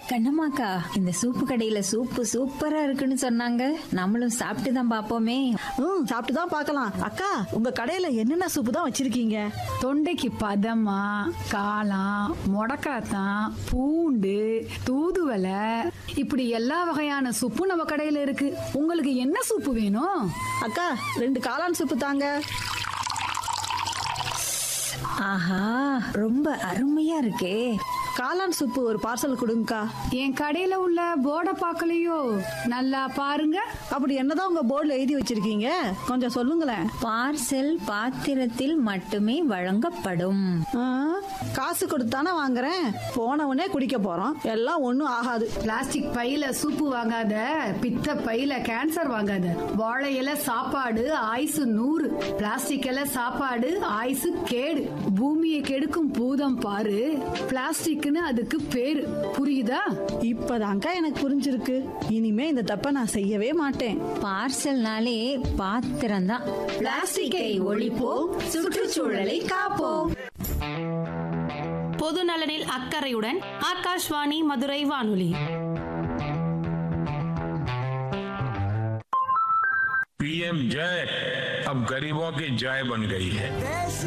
கண்ணம்மாக்கா இந்த சூப்பு கடையில சூப்பு சூப்பரா இருக்குன்னு சொன்னாங்க நம்மளும் சாப்பிட்டு தான் பாப்போமே ம் சாப்பிட்டு தான் பார்க்கலாம் அக்கா உங்க கடையில என்னென்ன சூப்பு தான் வச்சிருக்கீங்க தொண்டைக்கு பதமா காளான் முடக்காத்தான் பூண்டு தூதுவலை இப்படி எல்லா வகையான சூப்பும் நம்ம கடையில இருக்கு உங்களுக்கு என்ன சூப்பு வேணும் அக்கா ரெண்டு காளான் சூப்பு தாங்க ஆஹா ரொம்ப அருமையா இருக்கே காளான் சூப்பு ஒரு பார்சல் கொடுங்கக்கா என் கடையில உள்ள போர்டை பார்க்கலையோ நல்லா பாருங்க அப்படி என்னதான் உங்க போர்டில் எழுதி வச்சிருக்கீங்க கொஞ்சம் சொல்லுங்களேன் பார்சல் பாத்திரத்தில் மட்டுமே வழங்கப்படும் ஆ, காசு கொடுத்தானே வாங்குறேன் போனவனே குடிக்க போறோம் எல்லாம் ஒன்றும் ஆகாது பிளாஸ்டிக் பையில சூப்பு வாங்காத பித்த பையில கேன்சர் வாங்காத வாழை இலை சாப்பாடு ஆயுசு நூறு பிளாஸ்டிக் இலை சாப்பாடு ஆயுசு கேடு பூமியை கெடுக்கும் பூதம் பாரு பிளாஸ்டிக்னு அதுக்கு பேரு புரியுதா இப்பதான்க்கா எனக்கு புரிஞ்சிருக்கு இனிமே இந்த தப்பை நான் செய்யவே மாட்டேன் பார்சல்னாலே பாத்திரம்தான் பிளாஸ்டிக்கை ஒழிப்போம் சுற்றுச்சூழலை காப்போம் பொது நலனில் அக்கறையுடன் ஆகாஷ்வாணி மதுரை வானொலி पीएम जय अब गरीबों की जय बन गई है